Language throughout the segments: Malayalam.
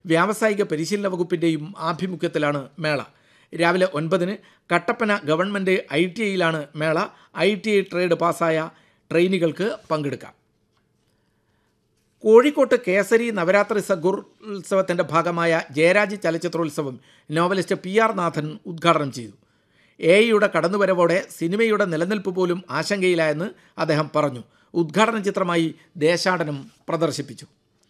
വ്യാവസായിക പരിശീലന വകുപ്പിൻ്റെയും ആഭിമുഖ്യത്തിലാണ് മേള രാവിലെ ഒൻപതിന് കട്ടപ്പന ഗവൺമെൻറ് ഐ ടി ഐയിലാണ് മേള ഐ ടി ഐ ട്രേഡ് പാസ്സായ ട്രെയിനികൾക്ക് പങ്കെടുക്കാം കോഴിക്കോട്ട് കേസരി നവരാത്രി സഗുർ ഉത്സവത്തിൻ്റെ ഭാഗമായ ജയരാജ് ചലച്ചിത്രോത്സവം നോവലിസ്റ്റ് പി ആർ നാഥൻ ഉദ്ഘാടനം ചെയ്തു എ ഐയുടെ കടന്നുവരവോടെ സിനിമയുടെ നിലനിൽപ്പ് പോലും ആശങ്കയിലായെന്ന് അദ്ദേഹം പറഞ്ഞു ഉദ്ഘാടന ചിത്രമായി ദേശാടനം പ്രദർശിപ്പിച്ചു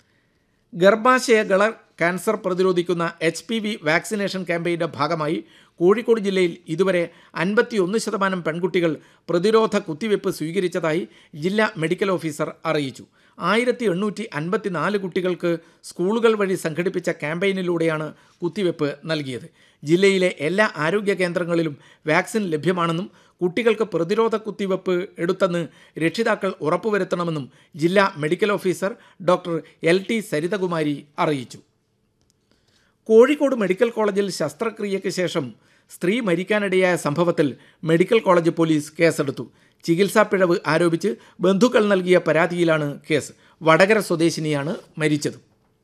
ഗർഭാശയ ഗള ക്യാൻസർ പ്രതിരോധിക്കുന്ന എച്ച് പി വി വാക്സിനേഷൻ ക്യാമ്പയിൻ്റെ ഭാഗമായി കോഴിക്കോട് ജില്ലയിൽ ഇതുവരെ അൻപത്തിയൊന്ന് ശതമാനം പെൺകുട്ടികൾ പ്രതിരോധ കുത്തിവയ്പ് സ്വീകരിച്ചതായി ജില്ലാ മെഡിക്കൽ ഓഫീസർ അറിയിച്ചു ആയിരത്തി എണ്ണൂറ്റി അൻപത്തിനാല് കുട്ടികൾക്ക് സ്കൂളുകൾ വഴി സംഘടിപ്പിച്ച ക്യാമ്പയിനിലൂടെയാണ് കുത്തിവയ്പ് നൽകിയത് ജില്ലയിലെ എല്ലാ ആരോഗ്യ കേന്ദ്രങ്ങളിലും വാക്സിൻ ലഭ്യമാണെന്നും കുട്ടികൾക്ക് പ്രതിരോധ കുത്തിവയ്പ് എടുത്തെന്ന് രക്ഷിതാക്കൾ ഉറപ്പുവരുത്തണമെന്നും ജില്ലാ medical officer doctor L T Sarithakumari അറിയിച്ചു കോഴിക്കോട് മെഡിക്കൽ കോളേജിൽ ശസ്ത്രക്രിയയ്ക്ക് ശേഷം സ്ത്രീ മരിക്കാനിടയായ സംഭവത്തിൽ മെഡിക്കൽ കോളേജ് പോലീസ് കേസെടുത്തു ചികിത്സാ പിഴവ് ആരോപിച്ച് ബന്ധുക്കൾ നൽകിയ പരാതിയിലാണ് കേസ് വടകര സ്വദേശിനിയാണ് മരിച്ചത്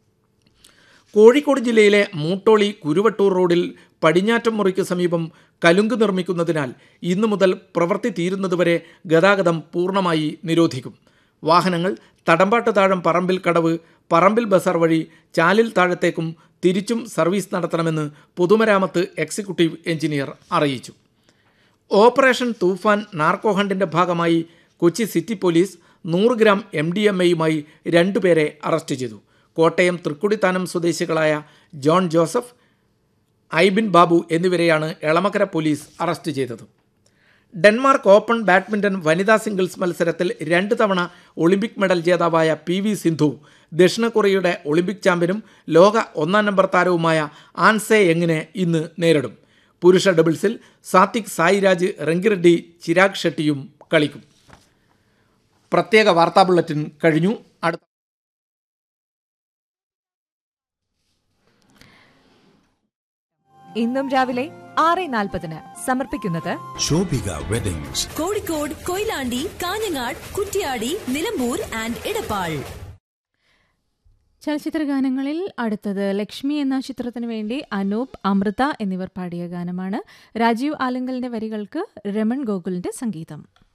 കോഴിക്കോട് ജില്ലയിലെ മൂട്ടോളി കുരുവട്ടൂർ റോഡിൽ പടിഞ്ഞാറ്റം മുറിക്ക് സമീപം കലുങ്ക് നിർമ്മിക്കുന്നതിനാൽ ഇന്നു മുതൽ പ്രവൃത്തി തീരുന്നതുവരെ ഗതാഗതം പൂർണ്ണമായി നിരോധിക്കും വാഹനങ്ങൾ തടമ്പാട്ട് താഴം പറമ്പിൽ കടവ് പറമ്പിൽ ബസാർ വഴി ചാലിൽ താഴത്തേക്കും തിരിച്ചും സർവീസ് നടത്തണമെന്ന് പൊതുമരാമത്ത് എക്സിക്യൂട്ടീവ് എഞ്ചിനീയർ അറിയിച്ചു ഓപ്പറേഷൻ തൂഫാൻ നാർക്കോ ഹണ്ടിൻ്റെ ഭാഗമായി കൊച്ചി സിറ്റി പോലീസ് നൂറ് ഗ്രാം എം ഡി എം എയുമായി രണ്ടുപേരെ അറസ്റ്റ് ചെയ്തു കോട്ടയം തൃക്കുടിത്താനം സ്വദേശികളായ ജോൺ ജോസഫ് ഐബിൻ ബാബു എന്നിവരെയാണ് എളമക്കര പോലീസ് അറസ്റ്റ് ചെയ്തത് ഡെൻമാർക്ക് ഓപ്പൺ ബാഡ്മിൻ്റൺ വനിതാ സിംഗിൾസ് മത്സരത്തിൽ രണ്ട് തവണ ഒളിമ്പിക് മെഡൽ ജേതാവായ പി വി സിന്ധു ദക്ഷിണ കൊറിയയുടെ ഒളിമ്പിക് ചാമ്പ്യനും ലോക ഒന്നാം നമ്പർ താരവുമായ ആൻസെ യങ്ങിനെ ഇന്ന് നേരിടും പുരുഷ ഡബിൾസിൽ സാത്വിക് സായിരാജ് റെങ്കിറെഡ്ഡി ചിരാഗ് ഷെട്ടിയും കളിക്കും പ്രത്യേക വാർത്താ ബുള്ളറ്റിൻ കഴിഞ്ഞു അടുത്ത ഇന്നും രാവിലെ ആറ് നാൽപ്പതിന് സമർപ്പിക്കുന്നത് ശോഭിക വെഡിങ്സ് കോഴിക്കോട് കൊയിലാണ്ടി കാഞ്ഞങ്ങാട് കുറ്റ്യാടി നിലമ്പൂർ ആൻഡ് ഇടപ്പാൾ ചലച്ചിത്ര ഗാനങ്ങളിൽ അടുത്തത് ലക്ഷ്മി എന്ന ചിത്രത്തിന് വേണ്ടി അനൂപ് അമൃത എന്നിവർ പാടിയ ഗാനമാണ് രാജീവ് ആലങ്കലിന്റെ വരികൾക്ക് രമൺ ഗോകുലിന്റെ സംഗീതം